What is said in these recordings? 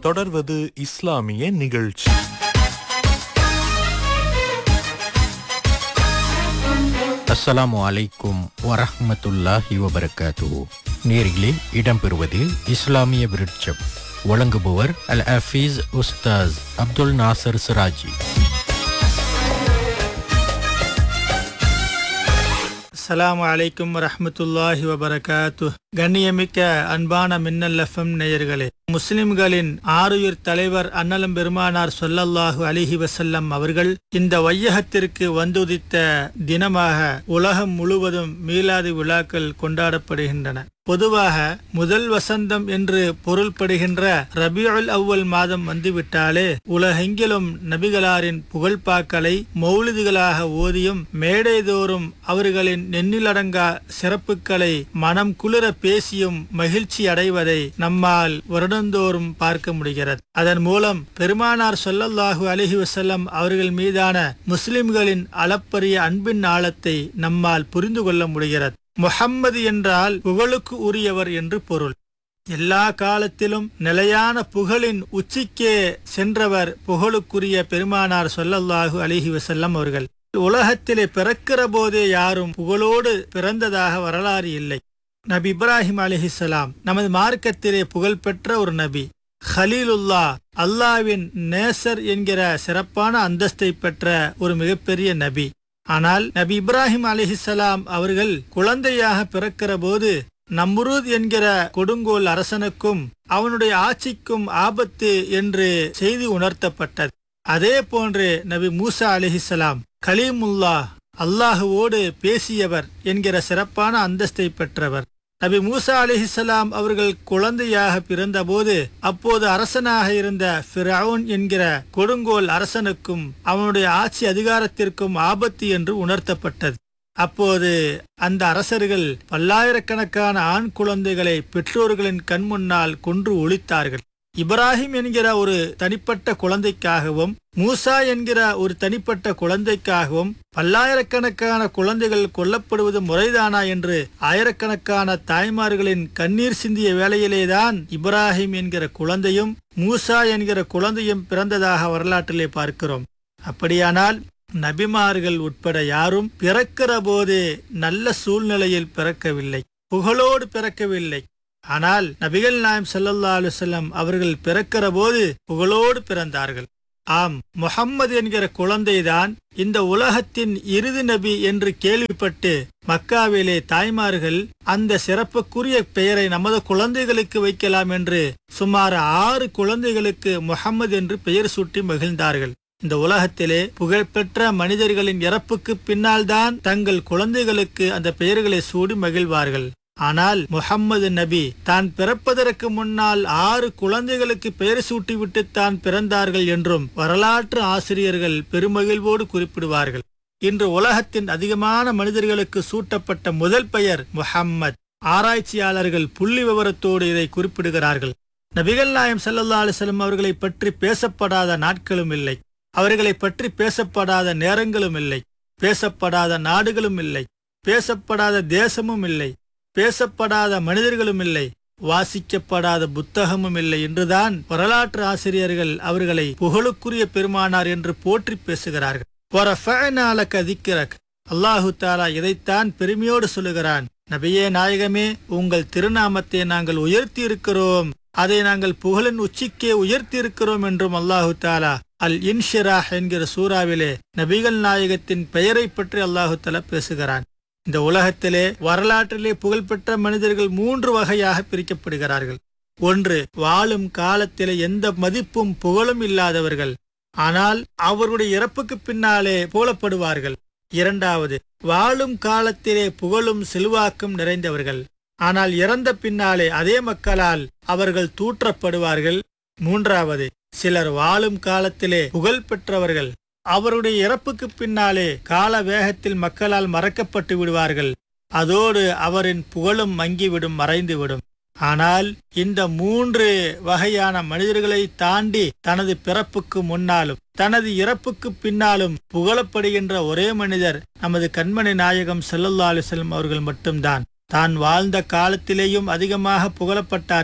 தொடர்வது இஸ்லாமிய நிகழ்ச்சி அஸ்ஸலாமு அலைக்கும் வரஹ்மத்துல்லாஹி வபரகாத்துஹு நேரிலே இடம்பெறுவது இஸ்லாமிய விருட்சம் வழங்குபவர் அல் ஹஃபீஸ் உஸ்தாஸ் அப்துல் நாசர் சிராஜி அஸ்ஸலாமு அலைக்கும் வரஹ்மத்துல்லாஹி வபரகாத்து கண்ணியமிக்க அன்பான மின்னல் எஃப்எம் நேயர்களே முஸ்லிம்களின் ஆறுயிர் தலைவர் அன்னலம் பெருமானார் சொல்லல்லாஹு அலிஹி வசல்லம் அவர்கள் இந்த வையகத்திற்கு வந்துதித்த தினமாக உலகம் முழுவதும் மீலாது விழாக்கள் கொண்டாடப்படுகின்றன பொதுவாக முதல் வசந்தம் என்று பொருள்படுகின்ற ரபியுல் அவ்வல் மாதம் வந்துவிட்டாலே உலகெங்கிலும் நபிகளாரின் புகழ்பாக்களை மௌலிதுகளாக ஓதியும் மேடைதோறும் அவர்களின் நெண்ணிலடங்கா சிறப்புகளை மனம் குளிர பேசியும் மகிழ்ச்சி அடைவதை நம்மால் வருடந்தோறும் பார்க்க முடிகிறது அதன் மூலம் பெருமானார் சொல்லல்லாஹு அலிஹி வசல்லம் அவர்கள் மீதான முஸ்லிம்களின் அளப்பரிய அன்பின் ஆழத்தை நம்மால் புரிந்து கொள்ள முடிகிறது முஹம்மது என்றால் புகழுக்கு உரியவர் என்று பொருள் எல்லா காலத்திலும் நிலையான புகழின் உச்சிக்கே சென்றவர் புகழுக்குரிய பெருமானார் சொல்லல்லாஹு அலிஹி வசல்லம் அவர்கள் உலகத்திலே பிறக்கிற போதே யாரும் புகழோடு பிறந்ததாக வரலாறு இல்லை நபி இப்ராஹிம் அலிஹிசலாம் நமது மார்க்கத்திலே புகழ்பெற்ற ஒரு நபி ஹலீலுல்லா அல்லாவின் நேசர் என்கிற சிறப்பான அந்தஸ்தை பெற்ற ஒரு மிகப்பெரிய நபி ஆனால் நபி இப்ராஹிம் அலிஹிசலாம் அவர்கள் குழந்தையாக பிறக்கிற போது நம்ருத் என்கிற கொடுங்கோல் அரசனுக்கும் அவனுடைய ஆட்சிக்கும் ஆபத்து என்று செய்தி உணர்த்தப்பட்டது அதே போன்று நபி மூசா அலிஹிசலாம் கலீமுல்லா அல்லாஹுவோடு பேசியவர் என்கிற சிறப்பான அந்தஸ்தை பெற்றவர் நபி மூசா அலிஹிசலாம் அவர்கள் குழந்தையாக பிறந்தபோது அப்போது அரசனாக இருந்த ஃபிரவுன் என்கிற கொடுங்கோல் அரசனுக்கும் அவனுடைய ஆட்சி அதிகாரத்திற்கும் ஆபத்து என்று உணர்த்தப்பட்டது அப்போது அந்த அரசர்கள் பல்லாயிரக்கணக்கான ஆண் குழந்தைகளை பெற்றோர்களின் கண் முன்னால் கொன்று ஒழித்தார்கள் இப்ராஹிம் என்கிற ஒரு தனிப்பட்ட குழந்தைக்காகவும் மூசா என்கிற ஒரு தனிப்பட்ட குழந்தைக்காகவும் பல்லாயிரக்கணக்கான குழந்தைகள் கொல்லப்படுவது முறைதானா என்று ஆயிரக்கணக்கான தாய்மார்களின் கண்ணீர் சிந்திய வேளையிலேதான் இப்ராஹிம் என்கிற குழந்தையும் மூசா என்கிற குழந்தையும் பிறந்ததாக வரலாற்றிலே பார்க்கிறோம் அப்படியானால் நபிமார்கள் உட்பட யாரும் பிறக்கிற போதே நல்ல சூழ்நிலையில் பிறக்கவில்லை புகழோடு பிறக்கவில்லை ஆனால் நபிகள் நாயம் சல்லல்லா அலுவலம் அவர்கள் பிறக்கிற போது புகழோடு பிறந்தார்கள் ஆம் முகம்மது என்கிற குழந்தைதான் இந்த உலகத்தின் இறுதி நபி என்று கேள்விப்பட்டு மக்காவிலே தாய்மார்கள் அந்த சிறப்புக்குரிய பெயரை நமது குழந்தைகளுக்கு வைக்கலாம் என்று சுமார் ஆறு குழந்தைகளுக்கு முகம்மது என்று பெயர் சூட்டி மகிழ்ந்தார்கள் இந்த உலகத்திலே புகழ்பெற்ற மனிதர்களின் இறப்புக்கு பின்னால் தான் தங்கள் குழந்தைகளுக்கு அந்த பெயர்களை சூடி மகிழ்வார்கள் ஆனால் முகம்மது நபி தான் பிறப்பதற்கு முன்னால் ஆறு குழந்தைகளுக்கு பெயர் சூட்டிவிட்டு தான் பிறந்தார்கள் என்றும் வரலாற்று ஆசிரியர்கள் பெருமகிழ்வோடு குறிப்பிடுவார்கள் இன்று உலகத்தின் அதிகமான மனிதர்களுக்கு சூட்டப்பட்ட முதல் பெயர் முஹம்மத் ஆராய்ச்சியாளர்கள் புள்ளி விவரத்தோடு இதை குறிப்பிடுகிறார்கள் நபிகள் நாயம் சல்லல்லா அலிசல்லம் அவர்களை பற்றி பேசப்படாத நாட்களும் இல்லை அவர்களை பற்றி பேசப்படாத நேரங்களும் இல்லை பேசப்படாத நாடுகளும் இல்லை பேசப்படாத தேசமும் இல்லை பேசப்படாத மனிதர்களும் இல்லை வாசிக்கப்படாத புத்தகமும் இல்லை என்றுதான் வரலாற்று ஆசிரியர்கள் அவர்களை புகழுக்குரிய பெருமானார் என்று போற்றி பேசுகிறார்கள் அல்லாஹு தாலா இதைத்தான் பெருமையோடு சொல்லுகிறான் நபியே நாயகமே உங்கள் திருநாமத்தை நாங்கள் உயர்த்தி இருக்கிறோம் அதை நாங்கள் புகழின் உச்சிக்கே உயர்த்தி இருக்கிறோம் என்றும் அல்லாஹு தாலா அல் இன்ஷிராஹ் என்கிற சூறாவிலே நபிகள் நாயகத்தின் பெயரை பற்றி அல்லாஹு தாலா பேசுகிறான் இந்த உலகத்திலே வரலாற்றிலே புகழ்பெற்ற மனிதர்கள் மூன்று வகையாக பிரிக்கப்படுகிறார்கள் ஒன்று வாழும் காலத்திலே எந்த மதிப்பும் புகழும் இல்லாதவர்கள் ஆனால் அவருடைய இறப்புக்கு பின்னாலே புகழப்படுவார்கள் இரண்டாவது வாழும் காலத்திலே புகழும் செல்வாக்கும் நிறைந்தவர்கள் ஆனால் இறந்த பின்னாலே அதே மக்களால் அவர்கள் தூற்றப்படுவார்கள் மூன்றாவது சிலர் வாழும் காலத்திலே புகழ் பெற்றவர்கள் அவருடைய இறப்புக்கு பின்னாலே கால வேகத்தில் மக்களால் மறக்கப்பட்டு விடுவார்கள் அதோடு அவரின் புகழும் மங்கிவிடும் மறைந்துவிடும் ஆனால் இந்த மூன்று வகையான மனிதர்களை தாண்டி தனது பிறப்புக்கு முன்னாலும் தனது இறப்புக்கு பின்னாலும் புகழப்படுகின்ற ஒரே மனிதர் நமது கண்மணி நாயகம் செல்லல்லா அலிசல்லம் அவர்கள் மட்டும்தான் தான் வாழ்ந்த காலத்திலேயும் அதிகமாக புகழப்பட்டார்கள்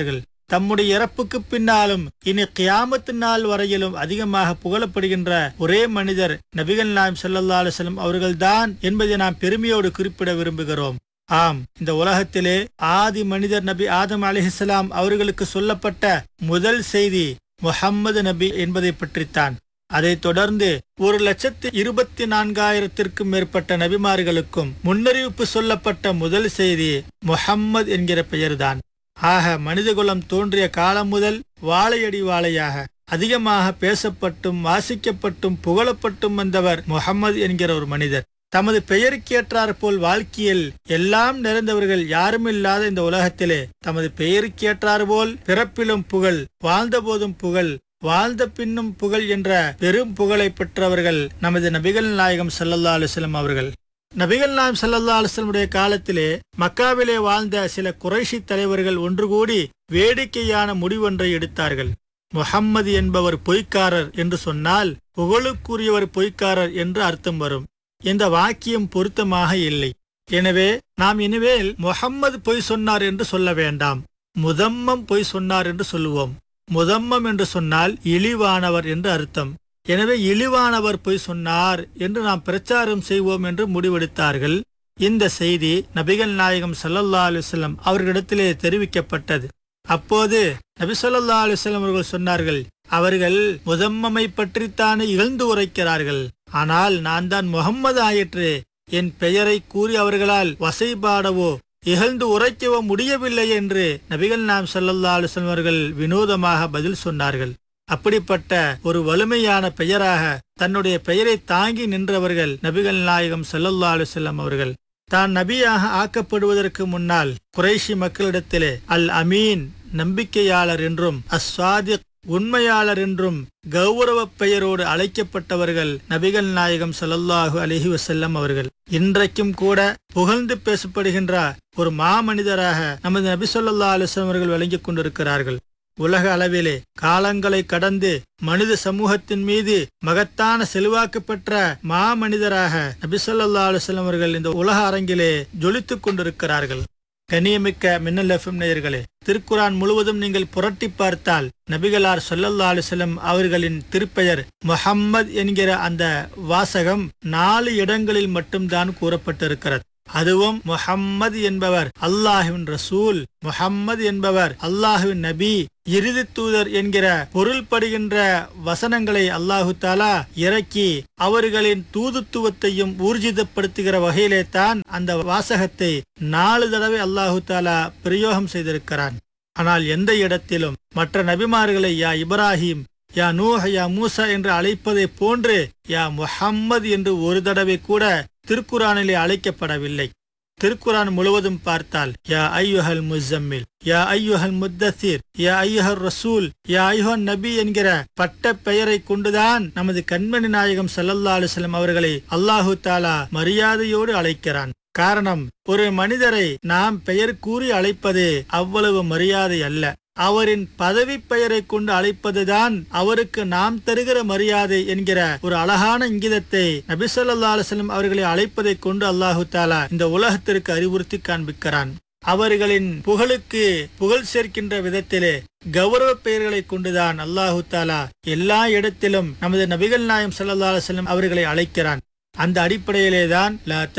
தம்முடைய இறப்புக்கு பின்னாலும் இனி கியாமத்து நாள் வரையிலும் அதிகமாக புகழப்படுகின்ற ஒரே மனிதர் நபிகள் நாயம் ஸல்லல்லாஹு அலைஹி வஸல்லம் அவர்கள்தான் என்பதை நாம் பெருமையோடு குறிப்பிட விரும்புகிறோம் ஆம் இந்த உலகத்திலே ஆதி மனிதர் நபி ஆதம் அலிஹிஸ்லாம் அவர்களுக்கு சொல்லப்பட்ட முதல் செய்தி முஹம்மது நபி என்பதை பற்றித்தான் அதைத் தொடர்ந்து ஒரு லட்சத்து இருபத்தி நான்காயிரத்திற்கும் மேற்பட்ட நபிமார்களுக்கும் முன்னறிவிப்பு சொல்லப்பட்ட முதல் செய்தி முஹம்மது என்கிற பெயர்தான் ஆக மனிதகுலம் தோன்றிய காலம் முதல் வாழையடி வாழையாக அதிகமாக பேசப்பட்டும் வாசிக்கப்பட்டும் புகழப்பட்டும் வந்தவர் முகம்மது என்கிற ஒரு மனிதர் தமது பெயருக்கேற்றாற் போல் வாழ்க்கையில் எல்லாம் நிறைந்தவர்கள் யாரும் இல்லாத இந்த உலகத்திலே தமது பெயருக்கேற்றாறு போல் பிறப்பிலும் புகழ் வாழ்ந்த போதும் புகழ் வாழ்ந்த பின்னும் புகழ் என்ற பெரும் புகழை பெற்றவர்கள் நமது நபிகள் நாயகம் ஸல்லல்லாஹு அலைஹி வஸல்லம் அவர்கள் நபிகள் நாயம் ஸல்லல்லாஹு அலைஹி வஸல்லமுடைய காலத்திலே மக்காவிலே வாழ்ந்த சில குறைஷி தலைவர்கள் ஒன்று கூடி வேடிக்கையான முடிவொன்றை எடுத்தார்கள் முஹம்மது என்பவர் பொய்க்காரர் என்று சொன்னால் புகழுக்குரியவர் பொய்க்காரர் என்று அர்த்தம் வரும் இந்த வாக்கியம் பொருத்தமாக இல்லை எனவே நாம் இனிமேல் முஹம்மது பொய் சொன்னார் என்று சொல்ல வேண்டாம் முதம்மம் பொய் சொன்னார் என்று சொல்லுவோம் முதம்மம் என்று சொன்னால் இழிவானவர் என்று அர்த்தம் எனவே இழிவானவர் பொய் சொன்னார் என்று நாம் பிரச்சாரம் செய்வோம் என்று முடிவெடுத்தார்கள் இந்த செய்தி நபிகள் நாயகம் ஸல்லல்லாஹு அலைஹி வஸல்லம் அவர்களிடத்திலே தெரிவிக்கப்பட்டது அப்போது நபி ஸல்லல்லாஹு அலைஹி வஸல்லம் அவர்கள் சொன்னார்கள் அவர்கள் முதம்மமை பற்றித்தானே இகழ்ந்து உரைக்கிறார்கள் ஆனால் நான் தான் முகம்மது ஆயிற்று என் பெயரை கூறி அவர்களால் வசைபாடவோ இகழ்ந்து உரைக்கவோ முடியவில்லை என்று நபிகள் நாம் ஸல்லல்லாஹு அலைஹி வஸல்லம் அவர்கள் வினோதமாக பதில் சொன்னார்கள் அப்படிப்பட்ட ஒரு வலிமையான பெயராக தன்னுடைய பெயரை தாங்கி நின்றவர்கள் நபிகள் நாயகம் ஸல்லல்லாஹு அலைஹி வஸல்லம் அவர்கள் தான் நபியாக ஆக்கப்படுவதற்கு முன்னால் குறைஷி மக்களிடத்திலே அல் அமீன் நம்பிக்கையாளர் என்றும் அஸ்வாதிக் உண்மையாளர் என்றும் கௌரவ பெயரோடு அழைக்கப்பட்டவர்கள் நபிகள் நாயகம் ஸல்லல்லாஹு அலைஹி வஸல்லம் அவர்கள் இன்றைக்கும் கூட புகழ்ந்து பேசப்படுகின்ற ஒரு மாமனிதராக நமது நபி ஸல்லல்லாஹு அலைஹி வஸல்லம் அவர்கள் விளங்கிக் கொண்டிருக்கிறார்கள் உலக அளவிலே காலங்களை கடந்து மனித சமூகத்தின் மீது மகத்தான செல்வாக்கு பெற்ற மாமனிதராக நபி ஸல்லல்லாஹு அலைஹி வஸல்லம் அவர்கள் இந்த உலக அரங்கிலே ஜொலித்துக் கொண்டிருக்கிறார்கள் கண்ணியமிக்க மின்னல் எஃப்எம் நேயர்களே திருக்குரான் முழுவதும் நீங்கள் புரட்டி பார்த்தால் நபிகளார் ஸல்லல்லாஹு அலைஹி வஸல்லம் அவர்களின் திருப்பெயர் முஹம்மத் என்கிற அந்த வாசகம் நாலு இடங்களில் மட்டும்தான் கூறப்பட்டிருக்கிறது அதுவும் முஹம்மது என்பவர் அல்லாஹுவின் ரசூல் முஹம்மது என்பவர் அல்லாஹுவின் நபி இறுதி தூதர் என்கிற பொருள்படுகின்ற வசனங்களை அல்லாஹு தாலா இறக்கி அவர்களின் தூதுத்துவத்தையும் ஊர்ஜிதப்படுத்துகிற வகையிலே தான் அந்த வாசகத்தை நாலு தடவை அல்லாஹு தாலா பிரயோகம் செய்திருக்கிறான் ஆனால் எந்த இடத்திலும் மற்ற நபிமார்களை யா இப்ராஹிம் யா நூஹ் யா மூசா என்று அழைப்பதை போன்று யா முஹம்மது என்று ஒரு தடவை கூட திருக்குரானிலே அழைக்கப்படவில்லை திருக்குரான் முழுவதும் பார்த்தால் யா ஐயுஹல் முசம்மில் யா ஐயுஹல் முத்தசீர் யா ஐயுஹர் ரசூல் யா ஐயுஹன் நபி என்கிற பட்ட பெயரை கொண்டுதான் நமது கண்மணி நாயகம் ஸல்லல்லாஹு அலைஹி வஸல்லம் அவர்களை அல்லாஹு தாலா மரியாதையோடு அழைக்கிறான் காரணம் ஒரு மனிதரை நாம் பெயர் கூறி அழைப்பது அவ்வளவு மரியாதை அல்ல அவரின் பதவி பெயரை கொண்டு அழைப்பதுதான் அவருக்கு நாம் தருகிற மரியாதை என்கிற ஒரு அழகான இங்கிதத்தை நபிசல்லா அலுவலம் அவர்களை அழைப்பதை கொண்டு அல்லாஹு தாலா இந்த உலகத்திற்கு அறிவுறுத்தி காண்பிக்கிறான் அவர்களின் புகழுக்கு புகழ் சேர்க்கின்ற விதத்திலே கௌரவ பெயர்களை கொண்டுதான் அல்லாஹு தாலா எல்லா இடத்திலும் நமது நபிகள் நாயம் சல்லா அலுவலம் அவர்களை அழைக்கிறான் அந்த அடிப்படையிலே தான்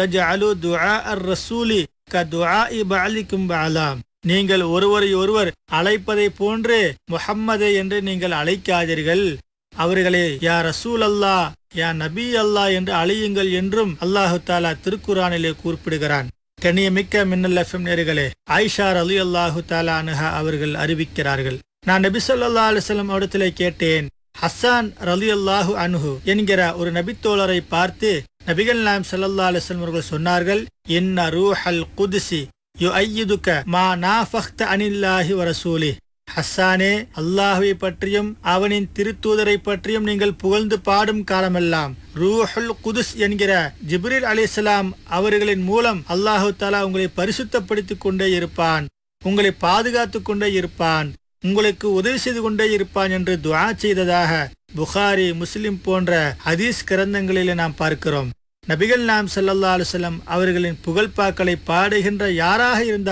நீங்கள் ஒருவரை ஒருவர் அழைப்பதை போன்று முஹம்மதை என்று நீங்கள் அழைக்காதீர்கள் அவர்களை யா ரசூல் அல்லா யா நபி அல்லா என்று அழையுங்கள் என்றும் அல்லாஹு தாலா திருக்குறானிலே குறிப்பிடுகிறான் கண்ணியமிக்க மின்னல் எஃப்எம் நேர்களே ஆயிஷார் அலி அல்லாஹு தாலா அனுஹா அவர்கள் அறிவிக்கிறார்கள் நான் நபி சொல்லா அலுவலம் இடத்திலே கேட்டேன் ஹஸ்ஸான் ரலி அல்லாஹு அனுஹு என்கிற ஒரு நபித்தோழரை பார்த்து நபிகள் நாயம் சல்லா அலுவலம் அவர்கள் சொன்னார்கள் இன்ன ரூஹல் குதிசி யு ஐயுதுக்க மா நாஃபக்த அனில்லாஹி வரசூலி ஹஸ்ஸானே அல்லாஹுவை பற்றியும் அவனின் திருத்தூதரை பற்றியும் நீங்கள் புகழ்ந்து பாடும் காலமெல்லாம் ரூஹுல் குதுஸ் என்கிற ஜிப்ரில் அலிஸ்லாம் அவர்களின் மூலம் அல்லாஹு தாலா உங்களை பரிசுத்தப்படுத்திக் கொண்டே இருப்பான் உங்களை பாதுகாத்து கொண்டே இருப்பான் உங்களுக்கு உதவி செய்து கொண்டே இருப்பான் என்று துவா செய்ததாக புகாரி முஸ்லிம் போன்ற ஹதீஸ் கிரந்தங்களிலே நாம் பார்க்கிறோம் நபிகள் நாம் சல்லல்லா அலுவலம் அவர்களின் புகழ்பாக்களை பாடுகின்ற யாராக இருந்தாலும்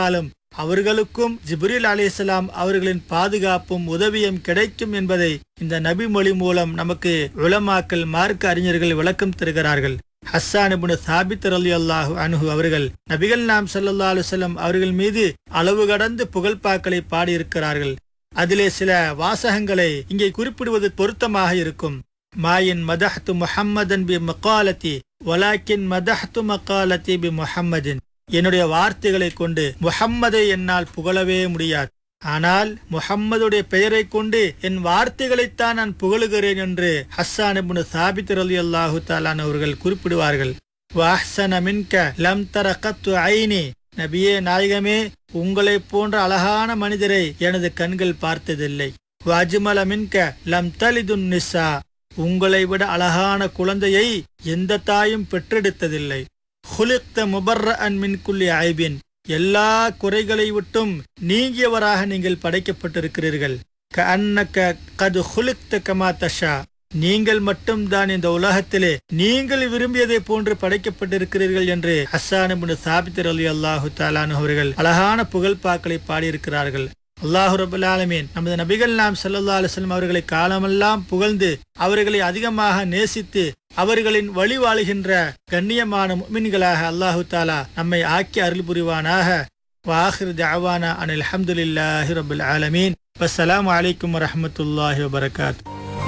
அவர்களுக்கும் ஜிப்ரீல் அலிஸ்லாம் அவர்களின் பாதுகாப்பும் உதவியும் கிடைக்கும் என்பதை இந்த நபி மொழி மூலம் நமக்கு உலமாக்கல் மார்க்க அறிஞர்கள் விளக்கம் தருகிறார்கள் ஹஸ்ஸான் இப்னு சாபித் ரலி அல்லாஹு அனுஹு அவர்கள் நபிகள் நாம் ஸல்லல்லாஹு அலைஹி வஸல்லம் அவர்கள் மீது அளவு கடந்து புகழ்பாக்களை பாடியிருக்கிறார்கள் அதிலே சில வாசகங்களை இங்கே குறிப்பிடுவது பொருத்தமாக இருக்கும் மாயின் மதஹ்து முஹம்மதன் பி மக்காலத்தி வலாக்கின் மதஹ்து மக்காலத்தி பி முஹம்மதின் என்னுடைய வார்த்தைகளை கொண்டு முஹம்மதை என்னால் புகழவே முடியாது ஆனால் முஹம்மதுடைய பெயரை கொண்டு என் வார்த்தைகளைத்தான் நான் புகழுகிறேன் என்று ஹஸ்ஸான் இப்னு சாபித் ரலி அல்லாஹு தாலான் அவர்கள் குறிப்பிடுவார்கள் வாஹ்சன மின்க லம் தர கத்து ஐனி நபியே நாயகமே உங்களைப் போன்ற அழகான மனிதரை எனது கண்கள் பார்த்ததில்லை வாஜ்மல மின்க லம் தலிதுன் நிசா உங்களை விட அழகான குழந்தையை எந்த தாயும் பெற்றெடுத்ததில்லை ஹுலிக்த முபர்ர அன் மின் குல்லி ஐபின் எல்லா குறைகளை விட்டும் நீங்கியவராக நீங்கள் படைக்கப்பட்டிருக்கிறீர்கள் க அன்னக்க கது ஹுலிக்த கமா தஷா நீங்கள் மட்டும்தான் இந்த உலகத்திலே நீங்கள் விரும்பியதை போன்று படைக்கப்பட்டிருக்கிறீர்கள் என்று ஹஸ்ஸான் இப்னு சாபித் அலி அல்லாஹு தாலான் அவர்கள் அழகான புகழ்பாக்களை பாடியிருக்கிறார்கள் அல்லாஹு ரபுல் ஆலமீன் நமது நபிகள் நாம் சல்லா அலுவலம் அவர்களை காலமெல்லாம் புகழ்ந்து அவர்களை அதிகமாக நேசித்து அவர்களின் வழி வாழுகின்ற கண்ணியமான முமின்களாக அல்லாஹு தாலா நம்மை ஆக்கி அருள் புரிவானாக வாஹிர் தஅவானா அனில் அல்ஹம்துலில்லாஹி ரபில் ஆலமீன் வஸ்ஸலாமு அலைக்கும் வரஹ்மத்துல்லாஹி வபரகாத்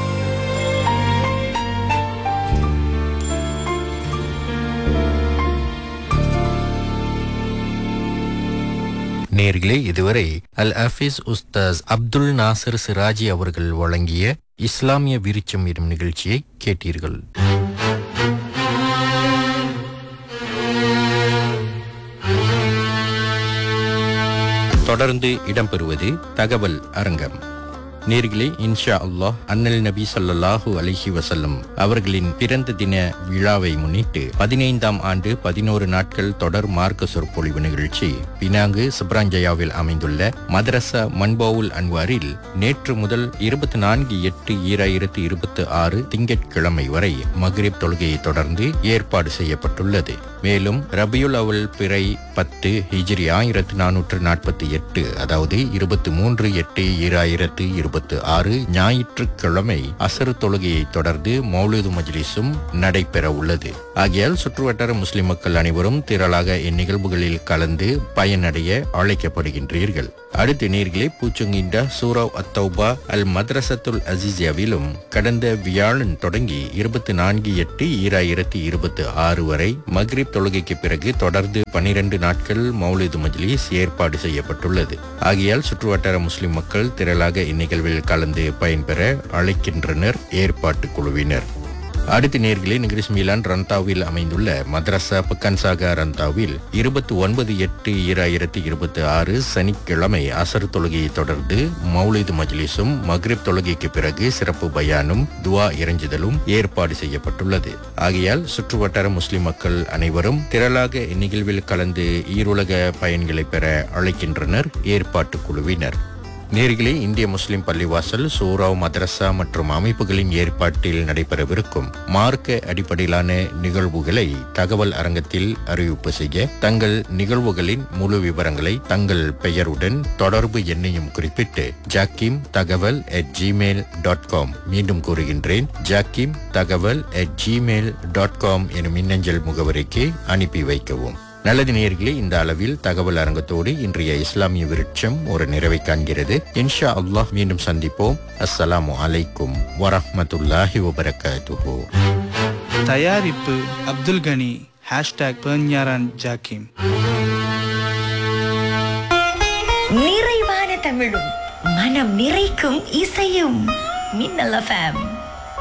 நேர்களே இதுவரை அல் ஹஃபீஸ் உஸ்தாஸ் அப்துல் நாசர் சிராஜி அவர்கள் வழங்கிய இஸ்லாமிய விருச்சம் எனும் நிகழ்ச்சியை கேட்டீர்கள் தொடர்ந்து இடம்பெறுவது தகவல் அரங்கம் நேர்களே இன்ஷா அல்லாஹ் அன்னல் நபி ஸல்லல்லாஹு அலைஹி வஸல்லம் அவர்களின் பிறந்த தின விழாவை முன்னிட்டு பதினைந்தாம் ஆண்டு பதினோரு நாட்கள் தொடர் மார்க்க சொற்பொழிவு நிகழ்ச்சி பினாங்கு சுப்ராஞ்சயாவில் அமைந்துள்ள மதரசா மன்பவுல் அன்வாரில் நேற்று முதல் இருபத்தி நான்கு எட்டு ஈராயிரத்து இருபத்தி ஆறு திங்கட்கிழமை வரை மக்ரிப் தொழுகையை தொடர்ந்து ஏற்பாடு செய்யப்பட்டுள்ளது மேலும் ரபியுல் அவல் பிறை பத்து ஹிஜ்ரி ஆயிரத்து நானூற்று நாற்பத்தி எட்டு அதாவது இருபத்தி மூன்று எட்டு ஈராயிரத்து இருபத்தி ஆறு ஞாயிற்றுக்கிழமை அசரு தொழுகையை தொடர்ந்து மௌலூது மஜ்லிஸும் நடைபெற உள்ளது ஆகையால் சுற்றுவட்டார முஸ்லிம் மக்கள் அனைவரும் திரளாக இந்நிகழ்வுகளில் கலந்து பயனடைய அழைக்கப்படுகின்றீர்கள் அடுத்த நேர்களை பூச்சொங்கின்ற சூரவ் அத்தௌபா அல் மദ്രസத்துல் அசிசியாவிலும் கடந்த வியாழன் தொடங்கி இருபத்தி நான்கு எட்டு ஈராயிரத்தி இருபத்தி ஆறு வரை மக்ரிப் தொழுகைக்கு பிறகு தொடர்ந்து பனிரெண்டு நாட்கள் மௌலிது மஜ்லிஸ் ஏற்பாடு செய்யப்பட்டுள்ளது ஆகையால் சுற்றுவட்டார முஸ்லிம் மக்கள் திரளாக இந்நிகழ்வில் கலந்து பயன்பெற அழைக்கின்றனர் ஏற்பாட்டு குழுவினர் அடுத்த நேர்களே நிகிரிஸ் மீலான் ரந்தாவில் அமைந்துள்ள மദ്രസா பக்கன்சாகா ரந்தாவில் இருபத்தி ஒன்பது எட்டு ஈராயிரத்தி இருபத்தி ஆறு சனிக்கிழமை அசர் தொழுகையை தொடர்ந்து மௌலிது மஜ்லிஸும் மக்ரிப் தொழுகைக்கு பிறகு சிறப்பு பயானும் துவா இறைஞ்சுதலும் ஏற்பாடு செய்யப்பட்டுள்ளது ஆகையால் சுற்றுவட்டார முஸ்லிம் மக்கள் அனைவரும் திரளாக இந்நிகழ்வில் கலந்து ஈருலக பயன்களை பெற அழைக்கின்றனர் ஏற்பாட்டு குழுவினர் நேர்களே இந்திய முஸ்லிம் பள்ளிவாசல் சூராவ் மதரசா மற்றும் அமைப்புகளின் ஏற்பாட்டில் நடைபெறவிருக்கும் மார்க்க அடிப்படையிலான நிகழ்வுகளை தகவல் அரங்கத்தில் அறிவிப்பு செய்ய தங்கள் நிகழ்வுகளின் முழு விவரங்களை தங்கள் பெயருடன் தொடர்பு எண்ணையும் குறிப்பிட்டு ஜாக்கிம் தகவல் அட் ஜிமெயில் டாட் காம் மீண்டும் கூறுகின்றேன் ஜாக்கிம் தகவல் அட் ஜிமெயில் டாட் காம் எனும் மின்னஞ்சல் முகவரிக்கு அனுப்பி வைக்கவும் நல்லது நேர்களே இந்த அளவில் தகவல் அரங்கத்தோடு இன்றைய இஸ்லாமிய விருட்சம் ஒரு நிறைவை காண்கிறது இன்ஷா அல்லாஹ் மீண்டும் சந்திப்போம் அஸ்ஸலாமு அலைக்கும் வரஹ்மத்துல்லாஹி வபரகாத்துஹு தயாரிப்பு அப்துல் கனி ஹேஷ்டாக் பெர்ஞாரான் ஜாக்கிம் நிறைவான தமிழும் மனம் நிறைக்கும் இசையும் மின்னல் எஃப்எம்